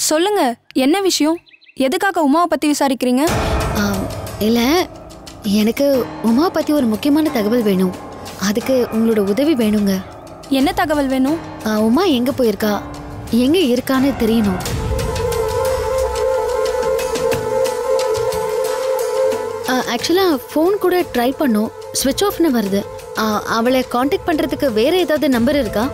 சொல்லுங்க என்ன விஷயம் எதுக்காக உமாவை பத்தி விசாரிக்கிறீங்க ஆம், இல்ல எனக்கு உமா பத்தி ஒரு முக்கியமான தகவல் வேணும் அதுக்கு உங்களோட உதவி வேணுங்க என்ன தகவல் வேணும் ஆ, உமா எங்க போயிருக்கா எங்க இருக்கான்னு தெரியணும் ஆக்சுவலா ஃபோன் கூட ட்ரை பண்ணோம் ஸ்விட்ச் ஆஃப்னு வருது ஆ, அவளை காண்டாக்ட் பண்றதுக்கு வேற ஏதாவது நம்பர் இருக்கா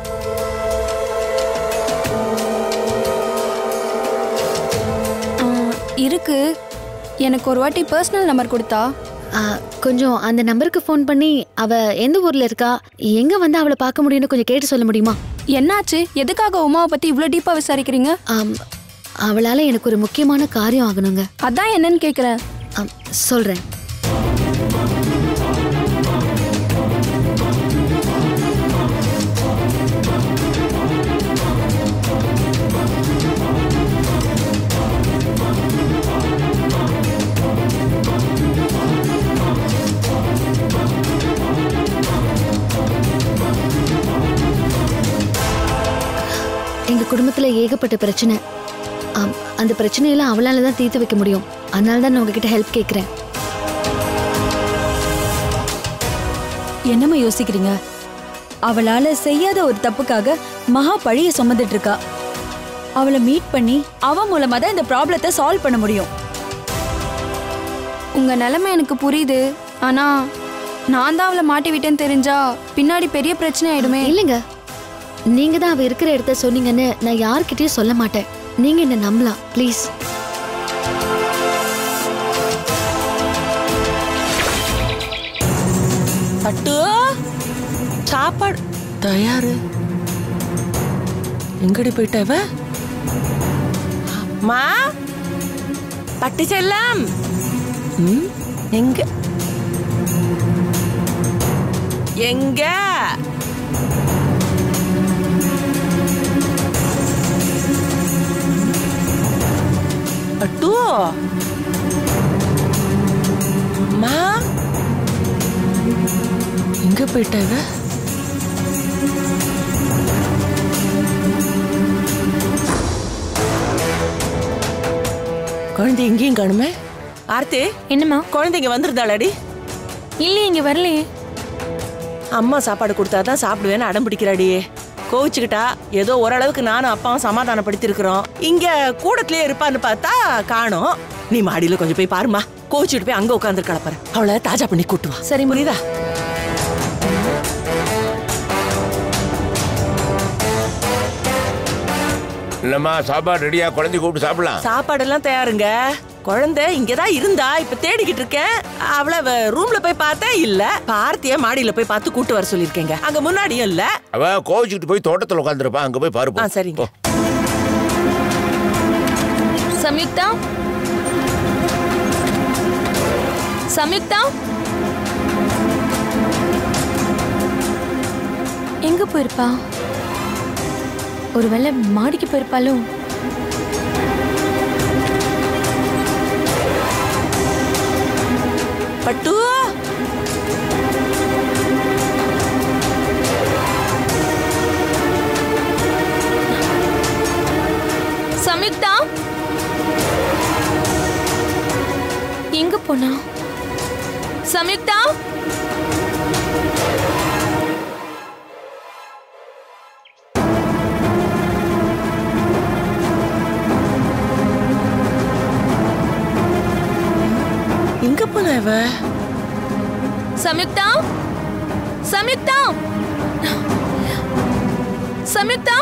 ஆ, இருக்கு எனக்கு ஒரு வாட்டி பர்சனல் நம்பர் கொடுத்தா ஆ, கொஞ்சம் அந்த நம்பருக்கு ஃபோன் பண்ணி அவ எந்த ஊர்ல இருக்கா எங்க வந்து அவளை பார்க்க முடியும்னு கொஞ்சம் கேட்டு சொல்ல முடியுமா என்னாச்சு எதுக்காக உமாவை பத்தி இவ்ளோ டீப்பா விசாரிக்கிறீங்க ஆம், அவளால எனக்கு ஒரு முக்கியமான காரியம் ஆகணுங்க அதான் என்னன்னு கேக்குறேன் ஆம், சொல்றேன் எங்க குடும்பத்துல ஏகப்பட்ட பிரச்சனை ஆம், அந்த பிரச்சனையெல்லாம் அவளால தான் தீர்த்து வைக்க முடியும் அதனால தான் நான் உங்ககிட்ட ஹெல்ப் கேட்குறேன் என்னம்மா யோசிக்கிறீங்க அவளால செய்யாத ஒரு தப்புக்காக மகா பழிய சுமந்துட்டு இருக்கா அவளை மீட் பண்ணி அவ மூலமா தான் இந்த ப்ராப்ளத்தை சால்வ் பண்ண முடியும் உங்க நிலைமை எனக்கு புரியுது ஆனா நான் தான் அவளை மாட்டி விட்டேன்னு தெரிஞ்சா பின்னாடி பெரிய பிரச்சனை ஆயிடுமே இல்லைங்க நீங்க தான் அவ இருக்கிற இடத்த சொன்னீங்கன்னு நான் யார்கிட்டயும் சொல்ல மாட்டேன் நீங்க என்ன நம்பலாம் ப்ளீஸ் பட்டு சாப்பாடு தயாரு எங்கடி போயிட்ட இவ மா பட்டு செல்லம் ம், எங்க எங்க பட்டு மா எங்க போயிட்ட இவ குழந்தை எங்கேயும் காணுமே ஆர்த்தி என்னம்மா குழந்தைங்க வந்துருந்தாளாடி இல்லையே இங்க வரலையே அம்மா சாப்பாடு கொடுத்தாதான் சாப்பிடுவேன்னு அடம் பிடிக்கிறாடி கோவிச்சுக்கிட்டா ஏதோ ஓரளவுக்கு நானும் அப்பாவும் சமாதானப்படுத்திருக்கிறோம் இங்க கூடத்திலே இருப்பான்னு பார்த்தா காணோம் நீ மாடியில கொஞ்சம் போய் பாருமா கோவிச்சுட்டு போய் அங்க உட்காந்து கிளப்புற அவளை தாஜா பண்ணி கூட்டு வா சரி புரியுதா இல்லம்மா சாப்பாடு ரெடியா குழந்தை கூப்பிட்டு சாப்பிடலாம் சாப்பாடெல்லாம் தயாருங்க குழந்தை இங்கதான் இருந்தா இப்ப தேடிக்கிட்டு இருக்கேன் அவளை அவ ரூம்ல போய் பார்த்தேன் இல்ல பார்த்திய மாடியில போய் பார்த்து கூட்டு வர சொல்லிருக்கேங்க அங்க முன்னாடியும் இல்ல அவ கோவிச்சுக்கிட்டு போய் தோட்டத்துல உட்காந்துருப்பா அங்க போய் பாரு போ. ஆ, சரிங்க. போ. சம்யுக்தா சம்யுக்தா எங்க போயிருப்பா ஒருவேளை மாடிக்கு போயிருப்பாளோ பட்டு சம்யுக்தா எங்க போனா சம்யுக்தா எங்க போன இவ சம்யுக்தா சம்யுக்தா சம்யுக்தா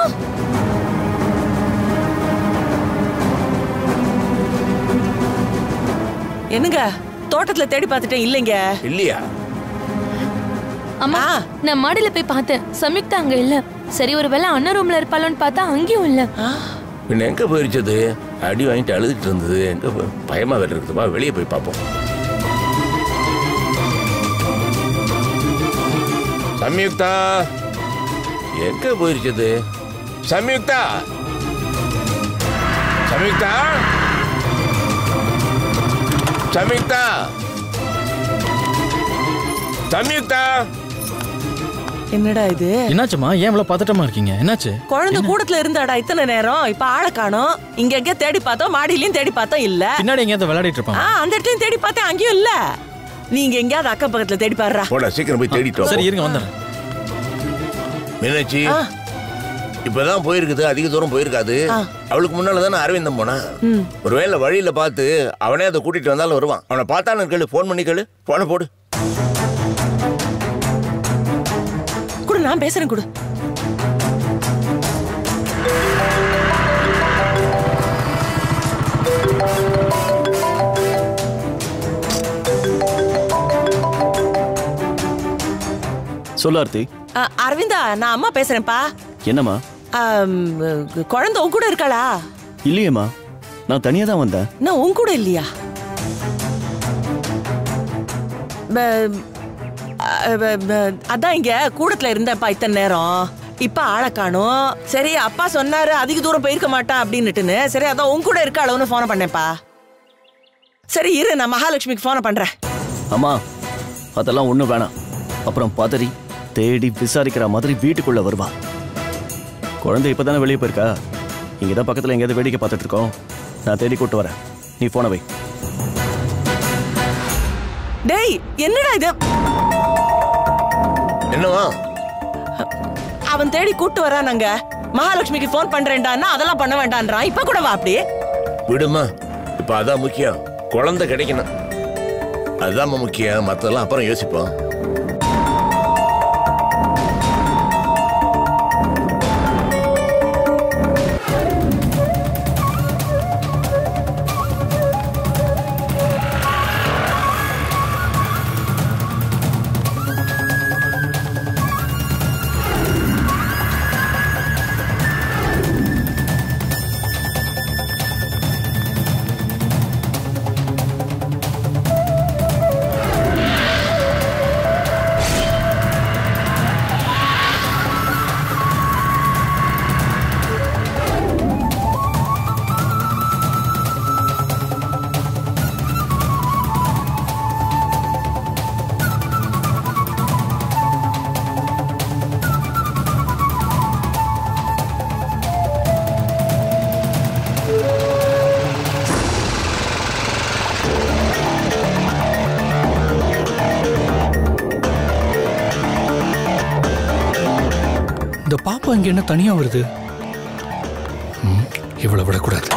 என்னங்க தோட்டத்துல தேடி பார்த்துட்டேன் இல்லைங்க இல்லையா அம்மா ஆ. நான் மாடியில போய் பார்த்தேன் சம்யுக்தா அங்க இல்ல சரி ஒருவேளை அண்ணன் ரூம்ல இருப்பாளோன்னு பார்த்தா அங்கேயும் இல்ல ஆ, பின்ன எங்க போயிருச்சது அடி வாங்கிட்டு அழுதுட்டு இருந்தது எங்க போ- பயமா வேற இருக்குதுப்பா வெளியே போய் பார்ப்போம் சம்யுக்தா எங்க போயிருச்சது சம்யுக்தா சம்யுக்தா சம்யுக்தா சம்யுக்தா என்னடா இது என்னாச்சுமா ஏன் இவ்வளவு பதட்டமா இருக்கீங்க என்னாச்சு குழந்தை கூடத்துல இருந்தாடா இத்தனை நேரம் இப்ப ஆளை காணோம் இங்க எங்க தேடி பார்த்தோம் மாடியிலயும் தேடி பார்த்தோம் இல்ல பின்னாடி எங்கேயாவது விளையாடிட்டு ஆ இருப்பாங்க அந்த இடத்துலயும் தேடி பார்த்தேன் அங்கேயும் இல்ல நீங்க எங்கேயாவது அக்கம் பக்கத்துல தேடி பாருடா போடா சீக்கிரம் போய் தேடிட்டு சரி வா இருங்க வந்துடுறேன் மீனாட்சி ஆ. இப்பதான் போயிருக்குது அதிக தூரம் போயிருக்காது ஆ. அவளுக்கு முன்னால தானே அரவிந்தம் போனா ஒருவேளை வழியில பார்த்து அவனே அதை கூட்டிட்டு வந்தாலும் வருவான் அவனை பார்த்தாலும் கேளு ஃபோன் பண்ணி கேளு போன போடு குடு நான் பேசுறேன் குடு சொல்லு ஆர்த்தி ஆ, அரவிந்தா நான் அம்மா பேசுறேன்ப்பா என்னம்மா ஆம், குழந்தை உன் கூட இருக்காளா இல்லையேம்மா நான் தனியா தான் வந்தேன் நான் உன் கூட இல்லையா ப- அ, ப- ப- அதான் இங்க கூடத்துல இருந்தேன்ப்பா இத்தனை நேரம் இப்ப ஆளை காணும் சரி அப்பா சொன்னாரு அதிக தூரம் போயிருக்க மாட்டான் அப்படின்னுட்டுன்னு சரி அதான் உன் கூட இருக்காளோன்னு போன பண்ணேன்ப்பா சரி இரு நான் மகாலட்சுமிக்கு போன பண்றேன் அம்மா அதெல்லாம் ஒண்ணும் வேணாம் அப்புறம் பதறி தேடி விசாரிக்கிற மாதிரி வீட்டுக்குள்ள வருவா குழந்தை இப்பதானே வெளியே போயிருக்கா இங்க தான் பக்கத்துல எங்கேயாவது வேடிக்கை பார்த்துட்டு இருக்கோம் நான் தேடி கூட்டு வரேன் நீ போன வை டேய் என்னடா இது என்னவா அவன் தேடி கூட்டு வரானாங்க மகாலட்சுமிக்கு ஃபோன் பண்றேன்டான்னா அதெல்லாம் பண்ண வேண்டான்றான் இப்ப கூட வா அப்படி விடுமா இப்ப அதான் முக்கியம் குழந்தை கிடைக்கணும் அதுதான் முக்கியம் மத்ததெல்லாம் அப்புறம் யோசிப்போம் இந்த பாப்பா இங்க என்ன தனியா வருது ம், இவளை விடக்கூடாது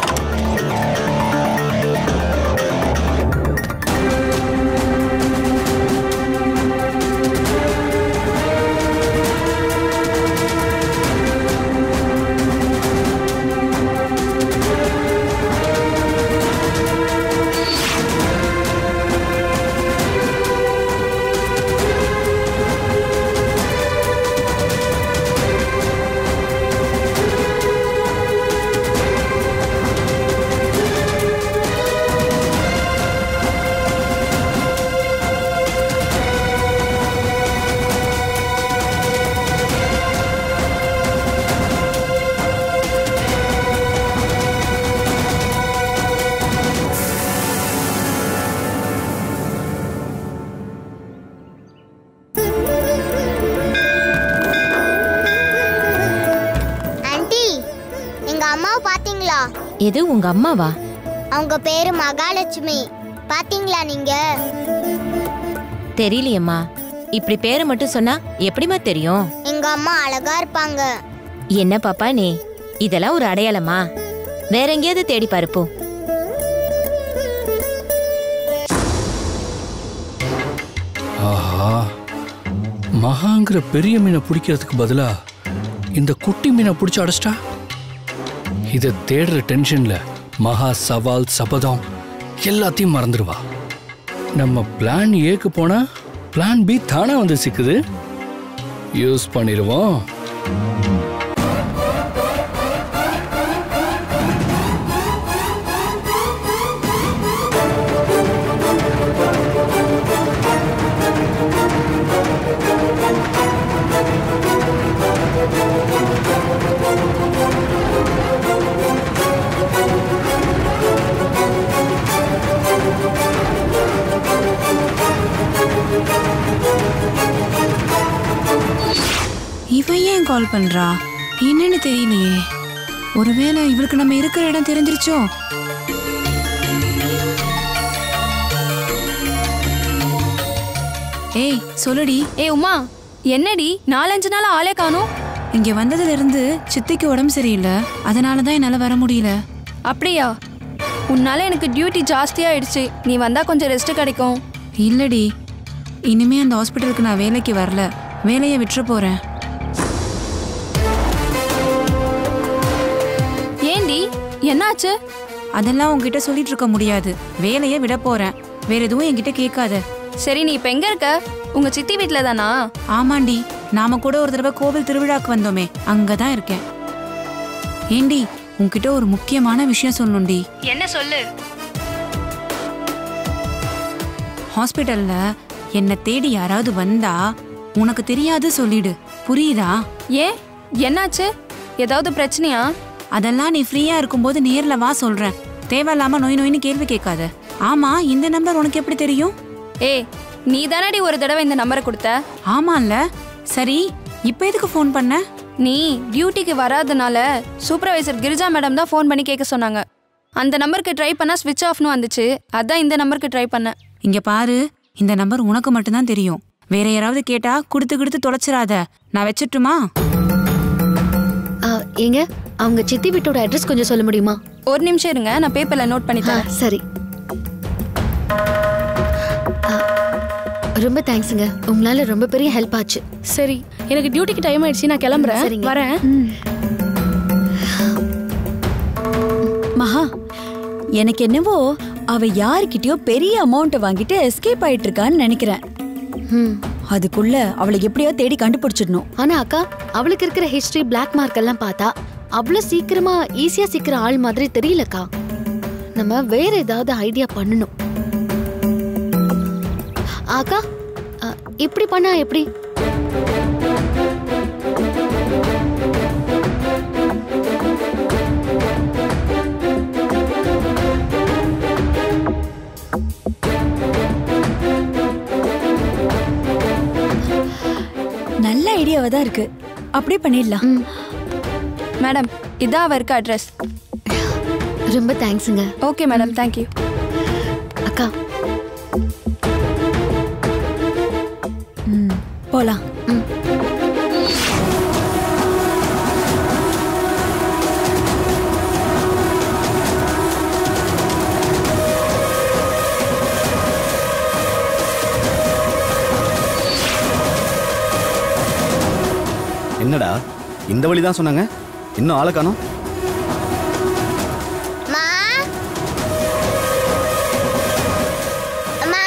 ஆண்டி எங்க அம்மாவை பாத்தீங்களா எது உங்க அம்மாவா அவங்க பேரு மகாலட்சுமி பாத்தீங்களா நீங்க தெரியலையம்மா இப்படி பேரை மட்டும் சொன்னா எப்படிம்மா தெரியும் எங்க அம்மா அழகா இருப்பாங்க என்ன பாப்பா நீ இதெல்லாம் ஒரு அடையாளமா வேற எங்கேயாவது தேடி பாரு போ ஆஹா மகாங்கிற பெரிய மீனை பிடிக்கிறதுக்கு பதிலா இந்த குட்டி மீனை பிடிச்சி அடைச்சிட்டா இதை தேடுற டென்ஷன்ல மகா சவால் சபதம் எல்லாத்தையும் மறந்துடுவா நம்ம பிளான் ஏக்கு போனா பிளான் பி தானே வந்து சிக்குது யூஸ் பண்ணிடுவோம் கால் பண்றா என்னன்னு தெரியலையே ஒருவேளை இவளுக்கு நம்ம இருக்கிற இடம் தெரிஞ்சிருச்சோ ஏய் சொல்லுடி ஏ உமா என்னடி நாலஞ்சு நாள் ஆளே காணோம் இங்க வந்ததுல இருந்து சித்திக்கு உடம்பு சரியில்லை அதனால தான் என்னால வர முடியல அப்படியா உன்னால எனக்கு டியூட்டி ஜாஸ்தியாயிடுச்சு நீ வந்தா கொஞ்சம் ரெஸ்ட் கிடைக்கும் இல்லடி இனிமே அந்த ஹாஸ்பிட்டலுக்கு நான் வேலைக்கு வரல வேலையை விட்டுற போறேன் ஏண்டி என்னாச்சு அதெல்லாம் உன்கிட்ட சொல்லிட்டு இருக்க முடியாது வேலையை விட போறேன் வேற எதுவும் என்கிட்ட கேட்காத சரி நீ இப்ப எங்க இருக்க உங்க சித்தி வீட்ல தானா ஆமாண்டி நாம கூட ஒரு தடவை கோவில் திருவிழாக்கு வந்தோமே அங்கதான் இருக்கேன் ஏண்டி உன்கிட்ட ஒரு முக்கியமான விஷயம் சொல்லணும்டி என்ன சொல்லு ஹாஸ்பிட்டல்ல என்னை தேடி யாராவது வந்தா உனக்கு தெரியாது சொல்லிடு புரியுதா ஏன் என்னாச்சு ஏதாவது பிரச்சனையா அதெல்லாம் நீ ஃப்ரீயா இருக்கும்போது நேர்ல வா சொல்றேன் தேவையில்லாம நோய் நோயின்னு கேள்வி கேட்காத ஆமா இந்த நம்பர் உனக்கு எப்படி தெரியும் ஏய் நீ தானடி ஒரு தடவை இந்த நம்பரை கொடுத்த ஆமால்ல சரி இப்போ எதுக்கு ஃபோன் பண்ண நீ டியூட்டிக்கு வராதனால சூப்பர்வைசர் கிரிஜா மேடம் தான் ஃபோன் பண்ணி கேட்க சொன்னாங்க அந்த நம்பருக்கு ட்ரை பண்ணா ஸ்விட்ச் ஆஃப்னு வந்துச்சு அதான் இந்த நம்பருக்கு ட்ரை பண்ணேன் இங்க பாரு இந்த நம்பர் உனக்கு மட்டும்தான் தெரியும் வேற யாராவது கேட்டா கொடுத்து கொடுத்து தொலைச்சிடாத நான் வச்சிட்டுமா ஆ, ஏங்க அவங்க சித்தி வீட்டோட அட்ரஸ் கொஞ்சம் சொல்ல முடியுமா ஒரு நிமிஷம் இருங்க நான் பேப்பர்ல நோட் பண்ணி ஆ, தரேன் சரி ஆ, ரொம்ப தேங்க்ஸுங்க உங்களால ரொம்ப பெரிய ஹெல்ப் ஆச்சு சரி எனக்கு டியூட்டிக்கு டைம் ஆயிடுச்சு நான் கிளம்புறேன் சரிங்க. வரேன் மகா எனக்கு என்னவோ அவ யார்கிட்டயோ பெரிய அமௌண்ட் வாங்கிட்டு எஸ்கேப் ஆயிட்டு இருக்கான்னு நினைக்கிறேன் ம். அதுக்குள்ள அவளை எப்படியோ தேடி கண்டுபிடிச்சிடணும் ஆனா அக்கா அவளுக்கு இருக்கிற ஹிஸ்டரி பிளாக் மார்க் எல்லாம் பார்த்தா அவ்வளவு சீக்கிரமா ஈஸியா சீக்கிரம் ஆள் மாதிரி தெரியலக்கா நம்ம வேற ஏதாவது ஐடியா பண்ணணும் அக்கா அ, இப்படி பண்ணா எப்படி நல்ல ஐடியாவா தான் இருக்கு அப்படியே பண்ணிடலாம் மேடம் இதான் அவ இருக்க அட்ரஸ் ரொம்ப தேங்க்ஸுங்க ஓகே மேடம் தேங்க்யூ அக்கா ம், போலாம் என்னடா இந்த வழி தான் சொன்னாங்க இன்னும் ஆளை காணோம் அம்மா அம்மா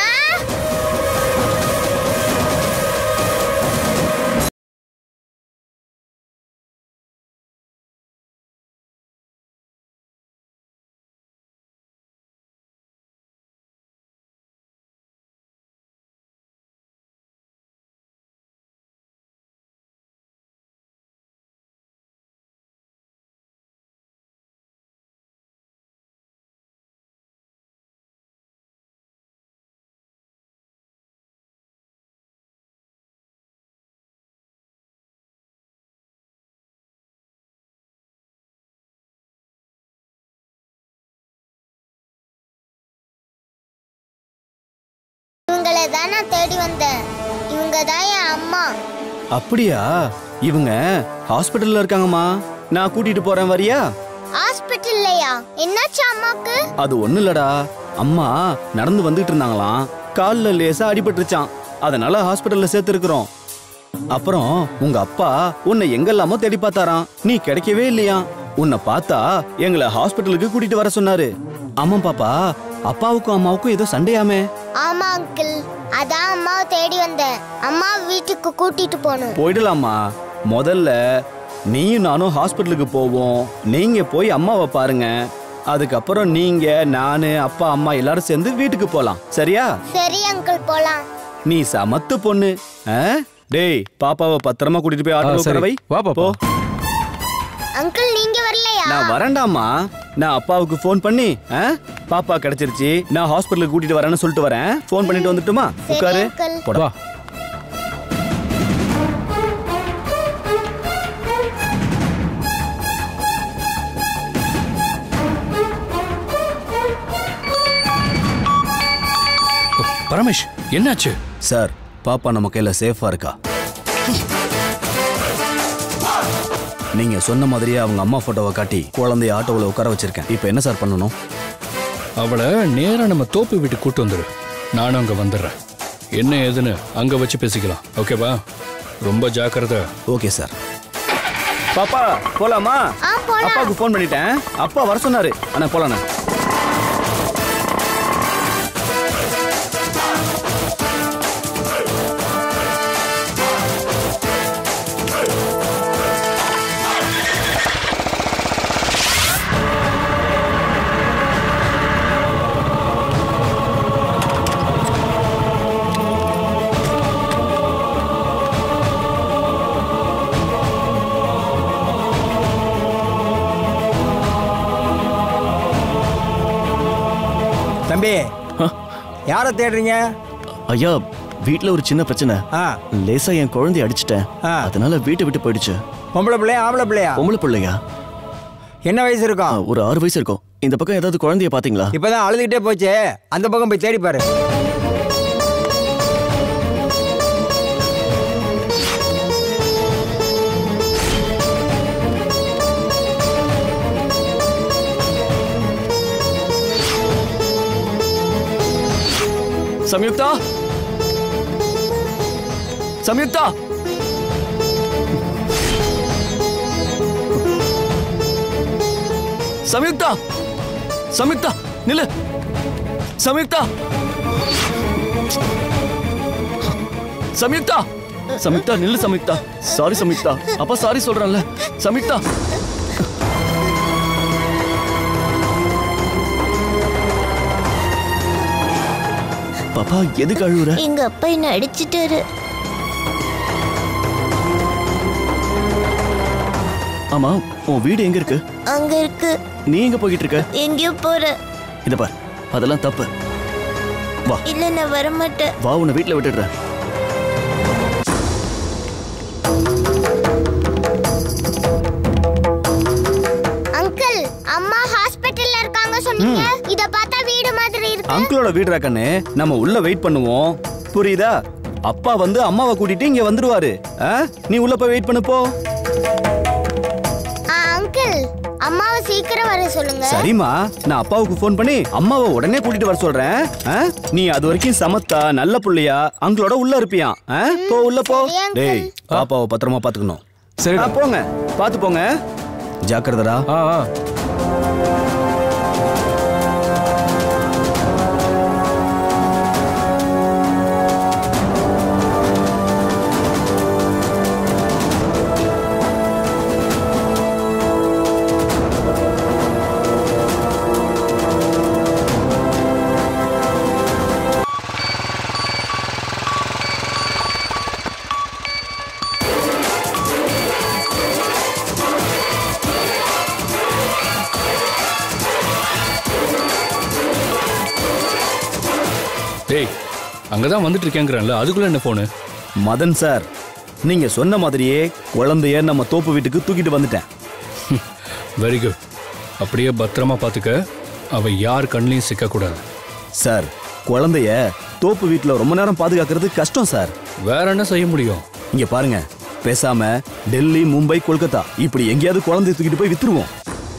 இவங்கள தான் நான் தேடி வந்தேன் இவங்க தான் என் அம்மா அப்படியா இவங்க ஹாஸ்பிட்டல்ல இருக்காங்கம்மா நான் கூட்டிட்டு போறேன் வரியா ஹாஸ்பிட்டல்லையா என்னாச்சு அம்மாக்கு அது ஒண்ணு இல்லடா அம்மா நடந்து வந்துட்டு இருந்தாங்களாம் கால்ல லேசா அடிபட்டுருச்சான் அதனால ஹாஸ்பிட்டல்ல சேர்த்திருக்கிறோம் அப்புறம் உங்க அப்பா உன்னை எங்கெல்லாமோ தேடி பார்த்தாராம் நீ கிடைக்கவே இல்லையா உன்னை பார்த்தா எங்களை ஹாஸ்பிட்டலுக்கு கூட்டிட்டு வர சொன்னாரு ஆமா பாப்பா அப்பாவுக்கும் அம்மாவுக்கும் ஏதோ சண்டையாமே ஆமா அங்கிள் அதான் அம்மாவை தேடி வந்தேன் அம்மா வீட்டுக்கு கூட்டிட்டு போகணும் போயிடலாமா முதல்ல நீயும் நானும் ஹாஸ்பிட்டலுக்கு போவோம் நீங்க போய் அம்மாவை பாருங்க அதுக்கப்புறம் நீங்க நானு அப்பா அம்மா எல்லாரும் சேர்ந்து வீட்டுக்கு போலாம் சரியா சரி அங்கிள் போலாம் நீ சமத்து பொண்ணு ஆ? டேய் பாப்பாவை பத்திரமா கூட்டிட்டு போய் ஆ, ஆட்டோ சரி. உட்கார வை வா பாப்பா. போ அங்கிள் நீங்க வரலையா நான் வரேன்டாமா நான் அப்பாவுக்கு ஃபோன் பண்ணி ஆ? பாப்பா கிடைச்சிருச்சு நான் ஹாஸ்பிட்டலுக்கு கூட்டிட்டு வரேன்னு சொல்லிட்டு வரேன் ஃபோன் பண்ணிட்டு வந்துட்டுமா சரி, உட்காரு uncle. போடா வா பரமேஷ் என்னாச்சு சார் பாப்பா நம்ம கையில சேஃபா இருக்கா நீங்க சொன்ன மாதிரியே அவங்க அம்மா போட்டோவை காட்டி குழந்தைய ஆட்டோவில் உட்கார வச்சிருக்கேன் இப்போ என்ன சார் பண்ணணும் அவளை நேரா நம்ம தோப்பு வீட்டுக்கு கூட்டு வந்துரு நானும் அங்க வந்துடுறேன் என்ன ஏதுன்னு அங்க வச்சு பேசிக்கலாம் ஓகேவா ரொம்ப ஜாக்கிரதை ஓகே சார் பாப்பா போலாமா அப்பாவுக்கு ஃபோன் பண்ணிட்டேன் அப்பா வர சொன்னாரு அண்ணா போலாண்ணா தம்பி யாரை தேடுறீங்க ஐயா வீட்ல ஒரு சின்ன பிரச்சனை ஆ லேசா என் குழந்தைய அடிச்சிட்டேன் அதனால வீட்டை விட்டு போயிடுச்சு பொம்பளை பிள்ளையா ஆம்பளை பிள்ளையா பொம்பளை பிள்ளையா என்ன வயசு இருக்கும் ஒரு ஆறு வயசு இருக்கும் இந்த பக்கம் ஏதாவது குழந்தைய பாத்தீங்களா இப்பதான் அழுதுகிட்டே போச்சு அந்த பக்கம் போய் தேடி பாரு சம்யுக்தா சம்யுக்தா சம்யுக்தா சம்யுக்தா நில்லு சம்யுக்தா சம்யுக்தா சம்யுக்தா நில்லு சம்யுக்தா சாரி சம்யுக்தா அப்பா சாரி சொல்றேன்ல சம்யுக்தா பாப்பா எதுக்கு அழுகுற எங்க அப்பா என்ன அடிச்சிட்டாரு ஆமா உன் வீடு எங்க இருக்கு அங்க இருக்கு நீ எங்க போய்கிட்டு இருக்க எங்கேயோ போற இத பார் அதெல்லாம் தப்பு வா இல்ல நான் வரமாட்டேன் வா உன்னை வீட்டுல விட்டுடுறேன் அங்கிள் அம்மா ஹாஸ்பிட்டல்ல இருக்காங்க சொன்னீங்க இத பார்த்தா வீடு மாதிரி இருக்கு அங்கிளோட வீடுடா கண்ணு நம்ம உள்ள வெயிட் பண்ணுவோம் புரியுதா அப்பா வந்து அம்மாவை கூட்டிட்டு இங்க வந்துருவாரு ஆ? நீ உள்ள போய் வெயிட் பண்ணு போ ஆ, அங்கிள் அம்மாவை சீக்கிரம் வர சொல்லுங்க சரிம்மா நான் அப்பாவுக்கு ஃபோன் பண்ணி அம்மாவை உடனே கூட்டிட்டு வர சொல்றேன் ஆ? நீ அது வரைக்கும் சமத்தா நல்ல புள்ளையா அங்கிளோட உள்ள இருப்பியா ஆ? போ உள்ள போ சரி, uncle. டேய் பாப்பாவை பத்திரமா பாத்துக்கணும் சரி போங்க பாத்து போங்க ஜாக்கிரதடா ஆ ஆ டேய் அங்கதான் வந்துட்டு இருக்கேங்கிறேன்ல அதுக்குள்ள என்ன போனு மதன் சார் நீங்க சொன்ன மாதிரியே குழந்தைய நம்ம தோப்பு வீட்டுக்கு தூக்கிட்டு வந்துட்டேன் வெரி குட் அப்படியே பத்திரமா பாத்துக்க அவ யார் கண்ணிலையும் சிக்கக்கூடாது சார் குழந்தைய தோப்பு வீட்டுல ரொம்ப நேரம் பாதுகாக்கிறது கஷ்டம் சார் வேற என்ன செய்ய முடியும் இங்க பாருங்க பேசாம டெல்லி மும்பை கொல்கத்தா இப்படி எங்கேயாவது குழந்தைய தூக்கிட்டு போய் வித்துருவோம்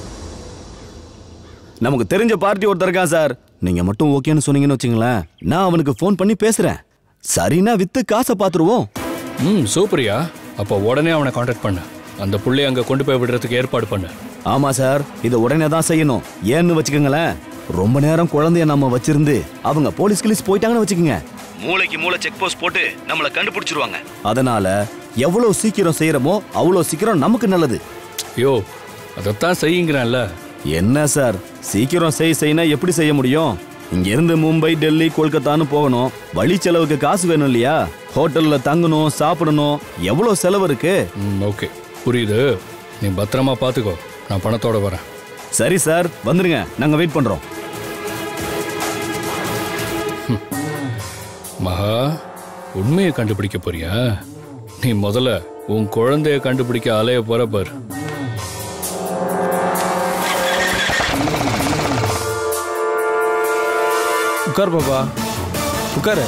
நமக்கு தெரிஞ்ச பார்ட்டி ஒருத்தர் இருக்கான் சார் நீங்க மட்டும் ஓகேன்னு சொன்னீங்கன்னு வச்சுங்களேன் நான் அவனுக்கு ஃபோன் பண்ணி பேசுறேன் சரினா வித்து காசை பாத்துருவோம் ம் சூப்பரியா அப்போ உடனே அவனை காண்டாக்ட் பண்ணு அந்த புள்ளைய அங்க கொண்டு போய் விடுறதுக்கு ஏற்பாடு பண்ணு ஆமா சார் இதை உடனே தான் செய்யணும் ஏன்னு வச்சுக்கோங்களேன் ரொம்ப நேரம் குழந்தைய நம்ம வச்சிருந்து அவங்க போலீஸ் கிலீஸ் போயிட்டாங்கன்னு வச்சுக்கோங்க மூளைக்கு மூளை செக் போஸ்ட் போட்டு நம்மள கண்டுபிடிச்சிருவாங்க அதனால எவ்வளவு சீக்கிரம் செய்யறோமோ அவ்வளவு சீக்கிரம் நமக்கு நல்லது யோ அதைத்தான் செய்யுங்கிறேன்ல என்ன சார் சீக்கிரம் செய் செய்யினா எப்படி செய்ய முடியும் இங்க இருந்து மும்பை டெல்லி கொல்கத்தான்னு போகணும் வழி செலவுக்கு காசு வேணும் இல்லையா ஹோட்டல்ல தங்கணும் சாப்பிடணும் எவ்வளவு செலவு இருக்கு ம் ஓகே புரியுது நீ பத்திரமா பாத்துக்கோ நான் பணத்தோட வரேன் சரி சார் வந்துருங்க நாங்க வெயிட் பண்றோம் மகா உண்மையை கண்டுபிடிக்க போறியா நீ முதல்ல உன் குழந்தைய கண்டுபிடிக்க அலைய போற பாரு உட்கார் பாப்பா உட்காரு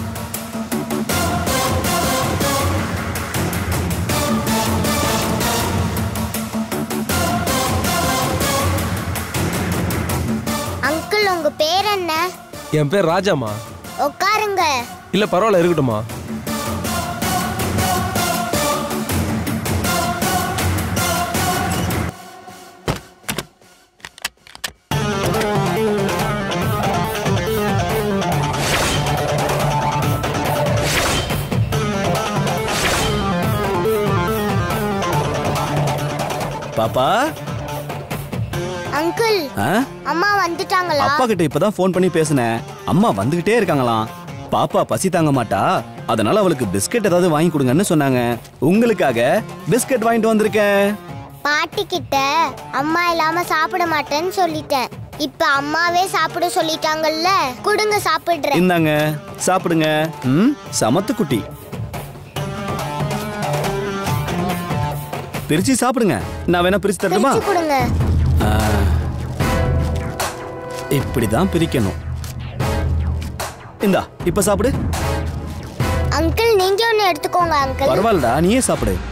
அங்கிள் உங்க பேர் என்ன என் பேர் ராஜாமா உட்காருங்க இல்ல பரவாயில்ல இருக்கட்டுமா பாப்பா அங்கிள் ஆ? அம்மா வந்துட்டாங்களா அப்பா கிட்ட இப்பதான் ஃபோன் பண்ணி பேசினேன் அம்மா வந்துகிட்டே இருக்காங்களாம் பாப்பா பசி தாங்க மாட்டா அதனால அவளுக்கு பிஸ்கட் ஏதாவது வாங்கி கொடுங்கன்னு சொன்னாங்க உங்களுக்காக பிஸ்கட் வாங்கிட்டு வந்திருக்கேன் பாட்டி கிட்ட அம்மா இல்லாம சாப்பிட மாட்டேன்னு சொல்லிட்டேன் இப்ப அம்மாவே சாப்பிட சொல்லிட்டாங்கல்ல கொடுங்க சாப்பிடுறேன் இந்தாங்க சாப்பிடுங்க ம் சமத்து குட்டி பிரிச்சு சாப்பிடுங்க நான் வேணா பிரிச்சு தரட்டுமா பிரிச்சு கொடுங்க ஆ. இப்படிதான் பிரிக்கணும் இந்தா இப்ப சாப்பிடு அங்கிள் நீங்க ஒன்னு எடுத்துக்கோங்க அங்கிள் பரவாயில்லடா நீயே சாப்பிடு